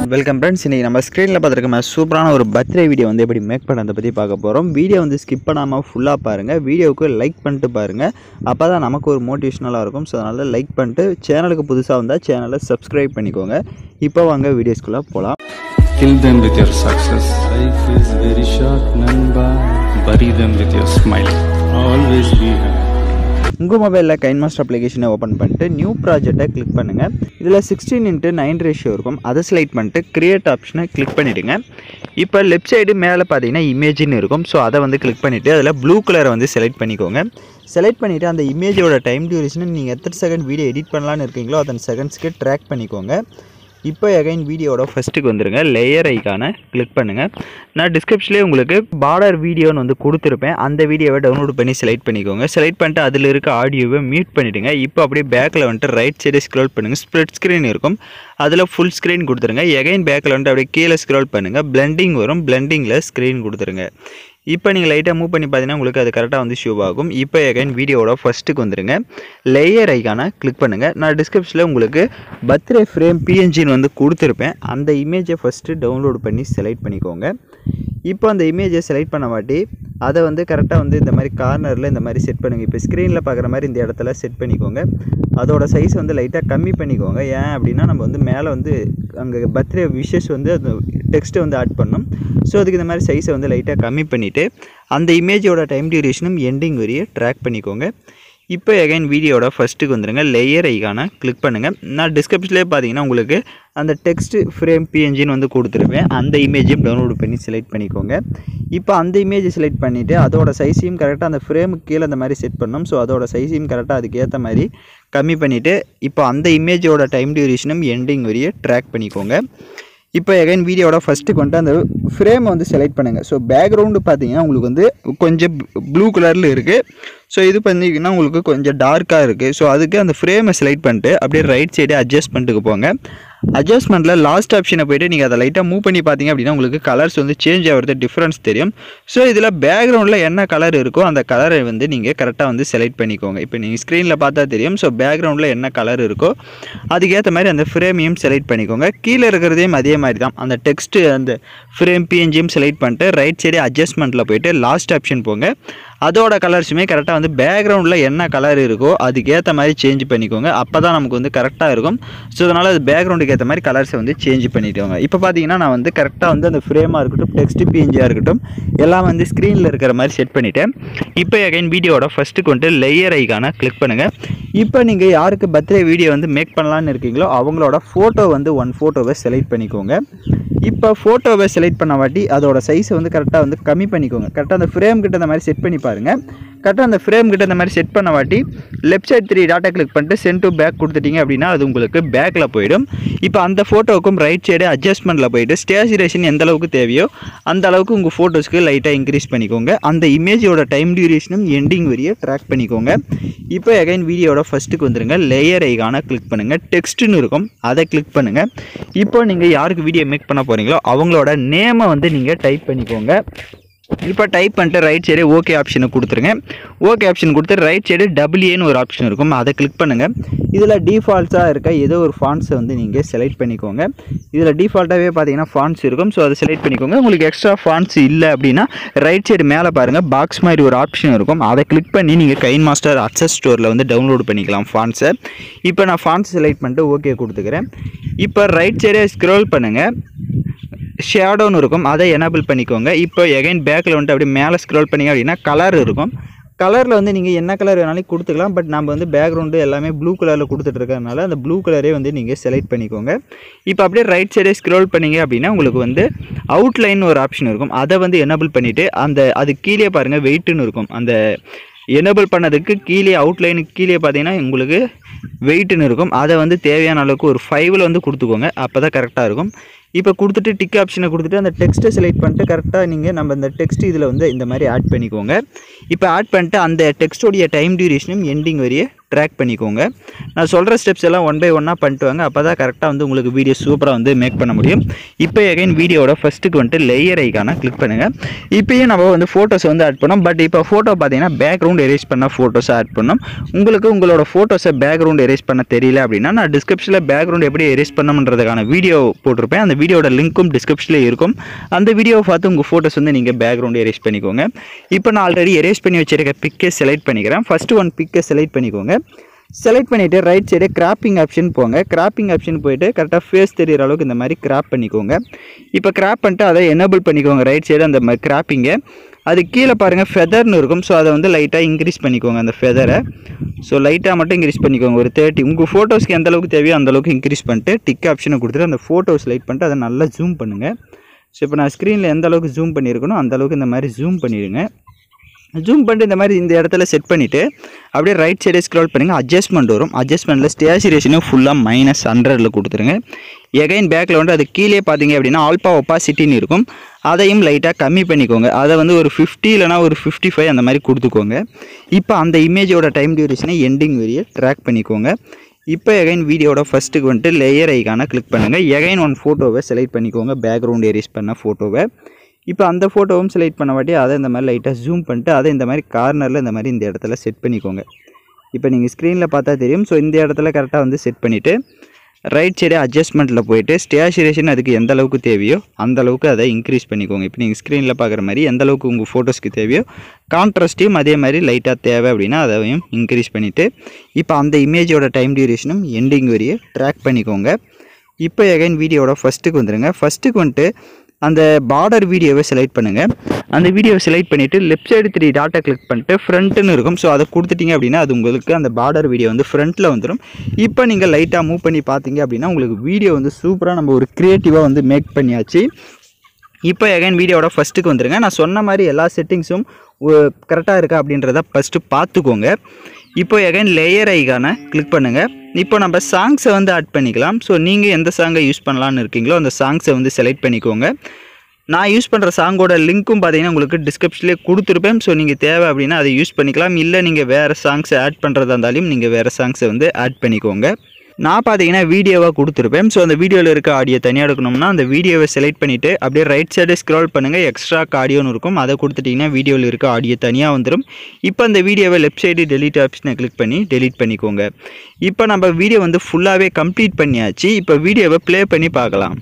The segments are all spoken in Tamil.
வெல்கம் ஃப்ரெண்ட்ஸ் இன்றைக்கி நம்ம ஸ்க்ரீனில் பார்த்துருக்க சூப்பரான ஒரு பர்த்டே வீடியோ வந்து எப்படி மேக் பண்ணுறதை பற்றி பார்க்க போகிறோம் வீடியோ வந்து ஸ்கிப் பண்ணாமல் ஃபுல்லாக பாருங்கள் வீடியோவுக்கு லைக் பண்ணிட்டு பாருங்கள் அப்போ தான் நமக்கு ஒரு மோட்டிவேஷனலாக இருக்கும் ஸோ அதனால் லைக் பண்ணிட்டு சேனலுக்கு புதுசாக வந்தால் சேனலை சப்ஸ்கிரைப் பண்ணிக்கோங்க இப்போ வாங்க வீடியோஸ்குள்ளே போகலாம் Kill them with your success. Life is very short, Namba. Bury them with your smile. Always be happy. உங்கள் மொபைலில் கைன் மாஸ்டர் அப்ளிகேஷனை ஓப்பன் பண்ணிட்டு நியூ ப்ராஜெக்டை கிளிக் பண்ணுங்கள் இதில் சிக்ஸ்டீன் இன்ட்டு நைன் ரேஷியோ இருக்கும் அதை செலக்ட் பண்ணிட்டு கிரியேட் ஆப்ஷனை கிளிக் பண்ணிவிடுங்க இப்போ லெஃப்ட் சைடு மேலே பார்த்தீங்கன்னா இமேஜின்னு இருக்கும் ஸோ அதை வந்து கிளிக் பண்ணிவிட்டு அதில் ப்ளூ கலரை வந்து செலக்ட் பண்ணிக்கோங்க செலக்ட் பண்ணிவிட்டு அந்த இமேஜோட டைம் டியூரேஷனை நீங்கள் எத்தனை செகண்ட் வீடியோ எடிட் பண்ணலான்னு இருக்கீங்களோ அத்தனை செகண்ட்ஸ்க்கு ட்ராக் பண்ணிக்கோங்க இப்போ எகைன் வீடியோட ஃபஸ்ட்டுக்கு வந்துருங்க லேயர் ஐக்கான கிளிக் பண்ணுங்கள் நான் டிஸ்கிரிப்ஷன்லேயே உங்களுக்கு பார்டர் வீடியோன்னு வந்து கொடுத்துருப்பேன் அந்த வீடியோவை டவுன்லோட் பண்ணி செலக்ட் பண்ணிக்கோங்க செலக்ட் பண்ணிட்டு அதில் இருக்க ஆடியோவை மியூட் பண்ணிவிடுங்க இப்போ அப்படியே பேக்கில் வந்துட்டு ரைட் சைடு ஸ்க்ரோல் பண்ணுங்கள் ஸ்ப்ளிட் ஸ்க்ரீன் இருக்கும் அதில் ஃபுல் ஸ்க்ரீன் கொடுத்துருங்க எகைன் பேக்கில் வந்துட்டு அப்படியே கீழே ஸ்க்ரோல் பண்ணுங்கள் பிளெண்டிங் வரும் பிளெண்டிங்கில் ஸ்க்ரீன் கொடுத்துருங்க இப்போ நீங்கள் லைட்டாக மூவ் பண்ணி பார்த்தீங்கன்னா உங்களுக்கு அது கரெக்டாக வந்து ஷூ ஆகும் இப்போ எகைன் வீடியோவோட ஃபஸ்ட்டுக்கு வந்துருங்க லேயர் ஐக்கான கிளிக் பண்ணுங்கள் நான் டிஸ்கிரிப்ஷனில் உங்களுக்கு பர்த்டே ஃப்ரேம் பிஎன்ஜின்னு வந்து கொடுத்துருப்பேன் அந்த இமேஜை ஃபஸ்ட்டு டவுன்லோட் பண்ணி செலக்ட் பண்ணிக்கோங்க இப்போ அந்த இமேஜை செலக்ட் பண்ண மாட்டி அதை வந்து கரெக்டாக வந்து இந்த மாதிரி கார்னரில் இந்த மாதிரி செட் பண்ணுங்கள் இப்போ ஸ்க்ரீனில் பார்க்குற மாதிரி இந்த இடத்துல செட் பண்ணிக்கோங்க அதோட சைஸ் வந்து லைட்டாக கம்மி பண்ணிக்கோங்க ஏன் அப்படின்னா நம்ம வந்து மேலே வந்து அங்கே பர்த்டே விஷஸ் வந்து அந்த டெக்ஸ்ட்டை வந்து ஆட் பண்ணணும் ஸோ அதுக்கு இந்த மாதிரி சைஸை வந்து லைட்டாக கம்மி பண்ணிவிட்டு அந்த இமேஜோட டைம் டியூரேஷனும் எண்டிங் வரைய ட்ராக் பண்ணிக்கோங்க இப்போ எகைன் வீடியோட ஃபஸ்ட்டுக்கு வந்துடுங்க லேயர் ஐக்கான கிளிக் பண்ணுங்கள் நான் டிஸ்கிரிப்ஷன்லேயே பார்த்தீங்கன்னா உங்களுக்கு அந்த டெக்ஸ்ட் ஃப்ரேம் பிஎன்ஜின்னு வந்து கொடுத்துருப்பேன் அந்த இமேஜையும் டவுன்லோட் பண்ணி செலக்ட் பண்ணிக்கோங்க இப்போ அந்த இமேஜை செலக்ட் பண்ணிவிட்டு அதோட சைஸையும் கரெக்டாக அந்த ஃப்ரேமுக்கு கீழே அந்த மாதிரி செட் பண்ணணும் ஸோ அதோட சைஸையும் கரெக்டாக அதுக்கு ஏற்ற மாதிரி கம்மி பண்ணிவிட்டு இப்போ அந்த இமேஜோட டைம் டியூரேஷனும் எண்டிங் வரைய ட்ராக் பண்ணிக்கோங்க இப்போ எகைன் வீடியோட ஃபஸ்ட்டுக்கு வந்துட்டு அந்த ஃப்ரேமை வந்து செலக்ட் பண்ணுங்கள் ஸோ பேக்ரவுண்டு பார்த்தீங்கன்னா உங்களுக்கு வந்து கொஞ்சம் ப்ளூ கலரில் இருக்குது ஸோ இது பார்த்தீங்கன்னா உங்களுக்கு கொஞ்சம் டார்க்காக இருக்குது ஸோ அதுக்கு அந்த ஃப்ரேமை செலக்ட் பண்ணிட்டு அப்படியே ரைட் சைடு அட்ஜஸ்ட்மெண்ட்டுக்கு போங்க அட்ஜஸ்ட்மெண்ட்டில் லாஸ்ட் ஆப்ஷனை போய்ட்டு நீங்கள் அதை லைட்டாக மூவ் பண்ணி பார்த்தீங்க அப்படின்னா உங்களுக்கு கலர்ஸ் வந்து சேஞ்ச் ஆகிறது டிஃப்ரென்ஸ் தெரியும் ஸோ இதில் பேக்ரவுண்டில் என்ன கலர் இருக்கோ அந்த கலரை வந்து நீங்கள் கரெக்டாக வந்து செலக்ட் பண்ணிக்கோங்க இப்போ நீங்கள் ஸ்க்ரீனில் பார்த்தா தெரியும் ஸோ பேக்ரவுண்டில் என்ன கலர் இருக்கோ அதுக்கேற்ற மாதிரி அந்த ஃப்ரேமையும் செலக்ட் பண்ணிக்கோங்க கீழே இருக்கிறதையும் அதே மாதிரி தான் அந்த டெக்ஸ்ட்டு அந்த ஃப்ரேம் பிஎன்ஜியும் செலக்ட் பண்ணிட்டு ரைட் சைடு அட்ஜஸ்ட்மெண்ட்டில் போயிட்டு லாஸ்ட் ஆப்ஷன் போங்க அதோட கலர்ஸுமே கரெக்டாக வந்து பேக்ரவுண்டில் என்ன கலர் இருக்கோ அதுக்கேற்ற மாதிரி சேஞ்ச் பண்ணிக்கோங்க அப்போ தான் நமக்கு வந்து கரெக்டாக இருக்கும் ஸோ அதனால் அது பேக்ரவுண்டுக்கு ஏற்ற மாதிரி கலர்ஸை வந்து சேஞ்ச் பண்ணிக்கோங்க இப்போ பார்த்தீங்கன்னா நான் வந்து கரெக்டாக வந்து அந்த ஃப்ரேமாக இருக்கட்டும் டெக்ஸ்ட் பிஎன்ஜியாக இருக்கட்டும் எல்லாம் வந்து ஸ்க்ரீனில் இருக்கிற மாதிரி செட் பண்ணிவிட்டேன் இப்போ எகைன் வீடியோட ஃபஸ்ட்டுக்கு வந்துட்டு லேயர் ஐக்கான கிளிக் பண்ணுங்கள் இப்போ நீங்கள் யாருக்கு பர்த்டே வீடியோ வந்து மேக் பண்ணலான்னு இருக்கீங்களோ அவங்களோட ஃபோட்டோ வந்து ஒன் ஃபோட்டோவை செலக்ட் பண்ணிக்கோங்க இப்போ ஃபோட்டோவை செலக்ட் பண்ண வாட்டி அதோட சைஸை வந்து கரெக்டாக வந்து கம்மி பண்ணிக்கோங்க கரெக்டாக அந்த ஃப்ரேம் கிட்ட இந்த மாதிரி செட் பண்ணி பாருங்கள் கரெக்டாக அந்த ஃப்ரேம் கிட்ட இந்த மாதிரி செட் பண்ண வாட்டி லெஃப்ட் சைட் த்ரீ டாட்டா கிளிக் பண்ணிட்டு சென்ட் டு பேக் கொடுத்துட்டீங்க அப்படின்னா அது உங்களுக்கு பேக்கில் போயிடும் இப்போ அந்த ஃபோட்டோவுக்கும் ரைட் சைடு அட்ஜஸ்ட்மெண்ட்டில் போயிட்டு ஸ்டேஜுரேஷன் எந்த அளவுக்கு தேவையோ அந்த அளவுக்கு உங்கள் ஃபோட்டோஸ்க்கு லைட்டாக இன்க்ரீஸ் பண்ணிக்கோங்க அந்த இமேஜோட டைம் டியூரேஷனும் எண்டிங் வரைய ட்ராக் பண்ணிக்கோங்க இப்போ எகைன் வீடியோட ஃபஸ்ட்டுக்கு வந்துருங்க லேயர் ஐகான கிளிக் பண்ணுங்கள் டெக்ஸ்ட்டுன்னு இருக்கும் அதை கிளிக் பண்ணுங்கள் இப்போ நீங்கள் யாருக்கு வீடியோ மேக் பண்ண போகிறீங்களோ அவங்களோட நேமை வந்து நீங்கள் டைப் பண்ணிக்கோங்க இப்போ டைப் பண்ணிட்டு ரைட் சைடு ஓகே ஆப்ஷனை கொடுத்துருங்க ஓகே ஆப்ஷன் கொடுத்து ரைட் சைடு டபிள்யூஏன்னு ஒரு ஆப்ஷன் இருக்கும் அதை கிளிக் பண்ணுங்கள் இதில் டிஃபால்ட்ஸாக இருக்க ஏதோ ஒரு ஃபாண்ட்ஸை வந்து நீங்கள் செலக்ட் பண்ணிக்கோங்க இதில் டிஃபால்ட்டாகவே பார்த்தீங்கன்னா ஃபாண்ட்ஸ் இருக்கும் ஸோ அதை செலக்ட் பண்ணிக்கோங்க உங்களுக்கு எக்ஸ்ட்ரா ஃபாண்ட்ஸ் இல்லை அப்படின்னா ரைட் சைடு மேலே பாருங்கள் பாக்ஸ் மாதிரி ஒரு ஆப்ஷன் இருக்கும் அதை கிளிக் பண்ணி நீங்கள் கைன் மாஸ்டர் அக்சஸ் ஸ்டோரில் வந்து டவுன்லோட் பண்ணிக்கலாம் ஃபாண்ட்ஸை இப்போ நான் ஃபாண்ட்ஸ் செலக்ட் பண்ணிட்டு ஓகே கொடுத்துக்கிறேன் இப்போ ரைட் சைடே ஸ்க்ரோல் பண்ணுங்கள் ஷேடோன்னு இருக்கும் அதை எனபிள் பண்ணிக்கோங்க இப்போ எகைன் பேக்கில் வந்துட்டு அப்படியே மேலே ஸ்க்ரோல் பண்ணிங்க அப்படின்னா கலர் இருக்கும் கலரில் வந்து நீங்கள் என்ன கலர் வேணாலும் கொடுத்துக்கலாம் பட் நம்ம வந்து பேக்ரவுண்டு எல்லாமே ப்ளூ கலரில் கொடுத்துட்டு இருக்கறனால அந்த ப்ளூ கலரே வந்து நீங்கள் செலக்ட் பண்ணிக்கோங்க இப்போ அப்படியே ரைட் சைடே ஸ்க்ரோல் பண்ணீங்க அப்படின்னா உங்களுக்கு வந்து அவுட்லைன் ஒரு ஆப்ஷன் இருக்கும் அதை வந்து எனபிள் பண்ணிவிட்டு அந்த அது கீழே பாருங்கள் வெயிட்டுன்னு இருக்கும் அந்த எனபிள் பண்ணதுக்கு கீழே அவுட்லைனுக்கு கீழே பார்த்தீங்கன்னா உங்களுக்கு வெயிட்டுன்னு இருக்கும் அதை வந்து தேவையான அளவுக்கு ஒரு ஃபைவ்ல வந்து கொடுத்துக்கோங்க அப்போ தான் கரெக்டாக இருக்கும் இப்போ கொடுத்துட்டு டிக் ஆப்ஷனை கொடுத்துட்டு அந்த டெக்ஸ்ட்டை செலக்ட் பண்ணிட்டு கரெக்டாக நீங்கள் நம்ம இந்த டெக்ஸ்ட் இதில் வந்து இந்த மாதிரி ஆட் பண்ணிக்கோங்க இப்போ ஆட் பண்ணிட்டு அந்த டெக்ஸ்டோடைய டைம் டியூரேஷனும் எண்டிங் வரைய ட்ராக் பண்ணிக்கோங்க நான் சொல்கிற ஸ்டெப்ஸ் எல்லாம் ஒன் பை ஒன்னாக பண்ணிட்டு வாங்க அப்போ தான் கரெக்டாக வந்து உங்களுக்கு வீடியோ சூப்பராக வந்து மேக் பண்ண முடியும் இப்போ எகைன் வீடியோட ஃபஸ்ட்டுக்கு வந்துட்டு லேயர் ஐக்கான கிளிக் பண்ணுங்கள் இப்போயும் நம்ம வந்து ஃபோட்டோஸ் வந்து ஆட் பண்ணோம் பட் இப்போ ஃபோட்டோ பார்த்தீங்கன்னா பேக்ரவுண்ட் எரேஸ் பண்ண ஃபோட்டோஸை ஆட் பண்ணோம் உங்களுக்கு உங்களோட ஃபோட்டோஸை பேக்ரவுண்ட் எரேஸ் பண்ண தெரியல அப்படின்னா நான் டிஸ்கிரிப்ஷனில் பேக்ரவுண்ட் எப்படி எரேஸ் பண்ணணுன்றதுக்கான வீடியோ போட்டிருப்பேன் அந்த வீடியோட லிங்க்கும் டிஸ்கிரிப்ஷனில் இருக்கும் அந்த வீடியோவை பார்த்து உங்கள் ஃபோட்டோஸ் வந்து நீங்கள் பேக்ரவுண்ட் எரேஸ் பண்ணிக்கோங்க இப்போ நான் ஆல்ரெடி எரேஸ் பண்ணி வச்சிருக்க பிக்கை செலக்ட் பண்ணிக்கிறேன் ஃபஸ்ட்டு ஒன் பிக்கை செலக்ட் பண்ணிக்கோங்க செலக்ட் பண்ணிவிட்டு ரைட் சைடு கிராப்பிங் ஆப்ஷன் போங்க கிராப்பிங் ஆப்ஷன் போயிட்டு கரெக்டாக ஃபேஸ் தெரியிற அளவுக்கு இந்த மாதிரி கிராப் பண்ணிக்கோங்க இப்போ கிராப் பண்ணிட்டு அதை எனேபிள் பண்ணிக்கோங்க ரைட் சைடு அந்த மாதிரி கிராப்பிங்கை அது கீழே பாருங்கள் ஃபெதர்னு இருக்கும் ஸோ அதை வந்து லைட்டாக இன்க்ரீஸ் பண்ணிக்கோங்க அந்த ஃபெதரை ஸோ லைட்டாக மட்டும் இன்க்ரீஸ் பண்ணிக்கோங்க ஒரு தேர்ட்டி உங்கள் ஃபோட்டோஸ்க்கு எந்த அளவுக்கு தேவையோ அந்த அளவுக்கு இன்க்ரீஸ் பண்ணிட்டு டிக் ஆப்ஷனை கொடுத்துட்டு அந்த ஃபோட்டோஸ் லைட் பண்ணிட்டு அதை நல்லா ஜூம் பண்ணுங்கள் ஸோ இப்போ நான் ஸ்க்ரீனில் எந்த அளவுக்கு ஜூம் பண்ணியிருக்கனோ அந்த அளவுக்கு இந்த மாதிரி ஜூம் பண்ணிடுங்க ஜூம் பண்ணிட்டு இந்த மாதிரி இந்த இடத்துல செட் பண்ணிவிட்டு அப்படியே ரைட் சைடே ஸ்க்ரோல் பண்ணுங்கள் அட்ஜஸ்ட்மெண்ட் வரும் அட்ஜஸ்ட்மெண்ட்டில் ஸ்டேச்சுரேஷனும் ஃபுல்லாக மைனஸ் ஹண்ட்ரடில் கொடுத்துருங்க எகைன் பேக்கில் வந்து அது கீழே பார்த்தீங்க அப்படின்னா ஆல்பா ஒப்பாசிட்டின்னு இருக்கும் அதையும் லைட்டாக கம்மி பண்ணிக்கோங்க அதை வந்து ஒரு ஃபிஃப்டி இல்லைனா ஒரு ஃபிஃப்டி ஃபைவ் அந்த மாதிரி கொடுத்துக்கோங்க இப்போ அந்த இமேஜோட டைம் டியூரேஷனை எண்டிங் வரைய ட்ராக் பண்ணிக்கோங்க இப்போ எகைன் வீடியோட ஃபஸ்ட்டுக்கு வந்துட்டு லேயர் ஐக்கான கிளிக் பண்ணுங்கள் எகைன் ஒன் ஃபோட்டோவை செலக்ட் பண்ணிக்கோங்க பேக்ரவுண்ட் எரேஸ் பண்ண ஃபோட்டோவை இப்போ அந்த ஃபோட்டோவும் செலக்ட் பண்ண வாட்டி அதை இந்த மாதிரி லைட்டாக ஜூம் பண்ணிட்டு அதை இந்த மாதிரி கார்னரில் இந்த மாதிரி இந்த இடத்துல செட் பண்ணிக்கோங்க இப்போ நீங்கள் ஸ்க்ரீனில் பார்த்தா தெரியும் ஸோ இந்த இடத்துல கரெக்டாக வந்து செட் பண்ணிவிட்டு ரைட் சைடு அட்ஜஸ்ட்மெண்ட்டில் போயிட்டு ஸ்டேச்சுரேஷன் அதுக்கு எந்த அளவுக்கு தேவையோ அந்த அளவுக்கு அதை இன்க்ரீஸ் பண்ணிக்கோங்க இப்போ நீங்கள் ஸ்க்ரீனில் பார்க்குற மாதிரி எந்த அளவுக்கு உங்கள் ஃபோட்டோஸ்க்கு தேவையோ கான்ட்ராஸ்ட்டையும் அதே மாதிரி லைட்டாக தேவை அப்படின்னா அதையும் இன்க்ரீஸ் பண்ணிவிட்டு இப்போ அந்த இமேஜோட டைம் டியூரேஷனும் எண்டிங் வரையே ட்ராக் பண்ணிக்கோங்க இப்போ எகைன் வீடியோட ஃபஸ்ட்டுக்கு வந்துடுங்க ஃபஸ்ட்டுக்கு வந்துட்டு அந்த பார்டர் வீடியோவை செலக்ட் பண்ணுங்கள் அந்த வீடியோவை செலக்ட் பண்ணிவிட்டு லெஃப்ட் சைடு த்ரீ டாட்டை கிளிக் பண்ணிட்டு ஃப்ரண்ட்டுன்னு இருக்கும் ஸோ அதை கொடுத்துட்டீங்க அப்படின்னா அது உங்களுக்கு அந்த பார்டர் வீடியோ வந்து ஃப்ரண்ட்டில் வந்துடும் இப்போ நீங்கள் லைட்டாக மூவ் பண்ணி பார்த்தீங்க அப்படின்னா உங்களுக்கு வீடியோ வந்து சூப்பராக நம்ம ஒரு க்ரியேட்டிவாக வந்து மேக் பண்ணியாச்சு இப்போ எகைன் வீடியோட ஃபஸ்ட்டுக்கு வந்துருங்க நான் சொன்ன மாதிரி எல்லா செட்டிங்ஸும் கரெக்டாக இருக்கா அப்படின்றத ஃபஸ்ட்டு பார்த்துக்கோங்க இப்போ எகைன் லேயர் ஐக்கான கிளிக் பண்ணுங்கள் இப்போ நம்ம சாங்ஸை வந்து ஆட் பண்ணிக்கலாம் ஸோ நீங்கள் எந்த சாங்கை யூஸ் பண்ணலான்னு இருக்கீங்களோ அந்த சாங்ஸை வந்து செலக்ட் பண்ணிக்கோங்க நான் யூஸ் பண்ணுற சாங்கோட லிங்க்கும் பார்த்தீங்கன்னா உங்களுக்கு டிஸ்கிரிப்ஷன்லேயே கொடுத்துருப்பேன் ஸோ நீங்கள் தேவை அப்படின்னா அதை யூஸ் பண்ணிக்கலாம் இல்லை நீங்கள் வேறு சாங்ஸை ஆட் பண்ணுறதா இருந்தாலும் நீங்கள் வேறு சாங்ஸை வந்து ஆட் பண்ணிக்கோங்க நான் பார்த்தீங்கன்னா வீடியோவாக கொடுத்துருப்பேன் ஸோ அந்த வீடியோவில் இருக்க ஆடியோ தனியாக எடுக்கணும்னா அந்த வீடியோவை செலக்ட் பண்ணிவிட்டு அப்படியே ரைட் சைடு ஸ்க்ரோல் பண்ணுங்கள் எக்ஸ்ட்ரா ஆடியோன்னு இருக்கும் அதை கொடுத்துட்டிங்கன்னா வீடியோவில் இருக்க ஆடியோ தனியாக வந்துடும் இப்போ அந்த வீடியோவை லெஃப்ட் சைடு டெலிட் ஆப்ஷனை கிளிக் பண்ணி டெலீட் பண்ணிக்கோங்க இப்போ நம்ம வீடியோ வந்து ஃபுல்லாகவே கம்ப்ளீட் பண்ணியாச்சு இப்போ வீடியோவை ப்ளே பண்ணி பார்க்கலாம்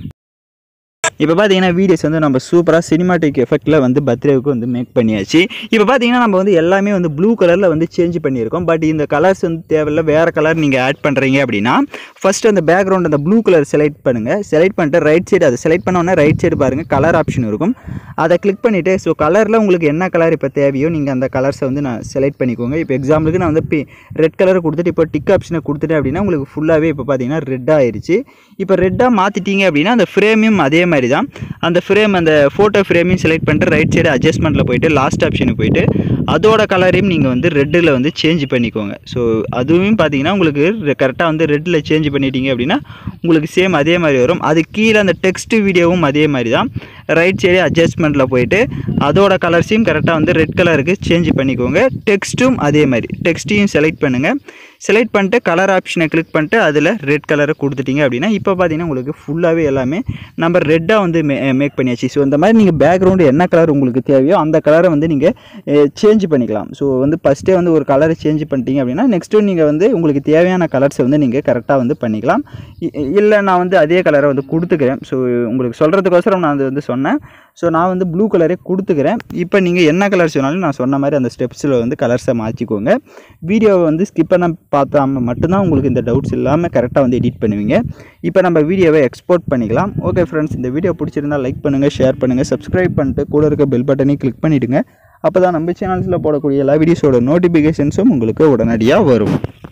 இப்போ பார்த்தீங்கன்னா வீடியோஸ் வந்து நம்ம சூப்பராக சினிமாட்டிக் எஃபெக்ட்டில் வந்து பர்த்டேவுக்கு வந்து மேக் பண்ணியாச்சு இப்போ பார்த்தீங்கன்னா நம்ம வந்து எல்லாமே வந்து ப்ளூ கலரில் வந்து சேஞ்ச் பண்ணியிருக்கோம் பட் இந்த கலர்ஸ் வந்து தேவையில்ல வேறு கலர் நீங்கள் ஆட் பண்ணுறீங்க அப்படின்னா ஃபஸ்ட் அந்த பேக்ரவுண்ட் அந்த ப்ளூ கலர் செலக்ட் பண்ணுங்கள் செலக்ட் பண்ணிட்டு ரைட் சைடு அதை செலக்ட் பண்ண உடனே ரைட் சைடு பாருங்கள் கலர் ஆப்ஷன் இருக்கும் அதை கிளிக் பண்ணிவிட்டு ஸோ கலரில் உங்களுக்கு என்ன கலர் இப்போ தேவையோ நீங்கள் அந்த கலர்ஸை வந்து நான் செலக்ட் பண்ணிக்கோங்க இப்போ எக்ஸாம்பிளுக்கு நான் வந்து பி ரெட் கலரை கொடுத்துட்டு இப்போ டிக் ஆப்ஷனை கொடுத்துட்டேன் அப்படின்னா உங்களுக்கு ஃபுல்லாகவே இப்போ பார்த்தீங்கன்னா ரெட் ஆயிருச்சு இப்போ ரெட்டாக மாற்றிட்டீங்க அப்படின்னா அந்த ஃப்ரேமையும் அதே மாதிரி தான் அந்த ஃப்ரேம் அந்த ஃபோட்டோ ஃப்ரேமையும் செலக்ட் பண்ணிட்டு ரைட் சைடு அட்ஜஸ்ட்மெண்ட்டில் போயிட்டு லாஸ்ட் ஆப்ஷனுக்கு போயிட்டு அதோட கலரையும் நீங்கள் வந்து ரெட்டில் வந்து சேஞ்ச் பண்ணிக்கோங்க ஸோ அதுவும் பார்த்தீங்கன்னா உங்களுக்கு கரெக்டாக வந்து ரெட்டில் சேஞ்ச் பண்ணிட்டீங்க அப்படின்னா உங்களுக்கு சேம் அதே மாதிரி வரும் அது கீழே அந்த டெக்ஸ்ட் வீடியோவும் அதே மாதிரி தான் ரைட் சைடு அட்ஜஸ்ட்மெண்ட்டில் போயிட்டு அதோட கலர்ஸையும் கரெக்டாக வந்து ரெட் கலருக்கு சேஞ்ச் பண்ணிக்கோங்க டெக்ஸ்ட்டும் அதே மாதிரி டெக்ஸ்ட்டையும் செலக்ட் பண்ணுங்கள் செலக்ட் பண்ணிட்டு கலர் ஆப்ஷனை கிளிக் பண்ணிட்டு அதில் ரெட் கலரை கொடுத்துட்டீங்க அப்படின்னா இப்போ பார்த்தீங்கன்னா உங்களுக்கு ஃபுல்லாகவே எல்லாமே நம்ம ரெட்டாக வந்து மே மேக் பண்ணியாச்சு ஸோ இந்த மாதிரி நீங்கள் பேக்ரவுண்டு என்ன கலர் உங்களுக்கு தேவையோ அந்த கலரை வந்து நீங்கள் சேஞ்ச் பண்ணிக்கலாம் ஸோ வந்து ஃபஸ்ட்டே வந்து ஒரு கலரை சேஞ்ச் பண்ணிட்டீங்க அப்படின்னா நெக்ஸ்ட்டு நீங்கள் வந்து உங்களுக்கு தேவையான கலர்ஸை வந்து நீங்கள் கரெக்டாக வந்து பண்ணிக்கலாம் இ- இல்லை நான் வந்து அதே கலரை வந்து கொடுத்துக்கிறேன் ஸோ உங்களுக்கு சொல்கிறதுக்கோசரம் நான் அது வந்து சொன்னேன் ஸோ நான் வந்து ப்ளூ கலரே கொடுத்துக்கிறேன் இப்போ நீங்கள் என்ன கலர்ஸ் வேணாலும் நான் சொன்ன மாதிரி அந்த ஸ்டெப்ஸில் வந்து கலர்ஸை மாற்றிக்கோங்க வீடியோவை வந்து ஸ்கிப் பண்ண பார்த்தாம மட்டும்தான் உங்களுக்கு இந்த டவுட்ஸ் இல்லாமல் கரெக்டாக வந்து எடிட் பண்ணுவீங்க இப்போ நம்ம வீடியோவை எக்ஸ்போர்ட் பண்ணிக்கலாம் ஓகே ஃப்ரெண்ட்ஸ் இந்த வீடியோ பிடிச்சிருந்தா லைக் பண்ணுங்கள் ஷேர் பண்ணுங்கள் சப்ஸ்கிரைப் பண்ணிட்டு கூட இருக்க பெல் பட்டனையும் கிளிக் பண்ணிவிடுங்க அப்போ தான் நம்ம சேனல்ஸில் போடக்கூடிய எல்லா வீடியோஸோட நோட்டிஃபிகேஷன்ஸும் உங்களுக்கு உடனடியாக வரும்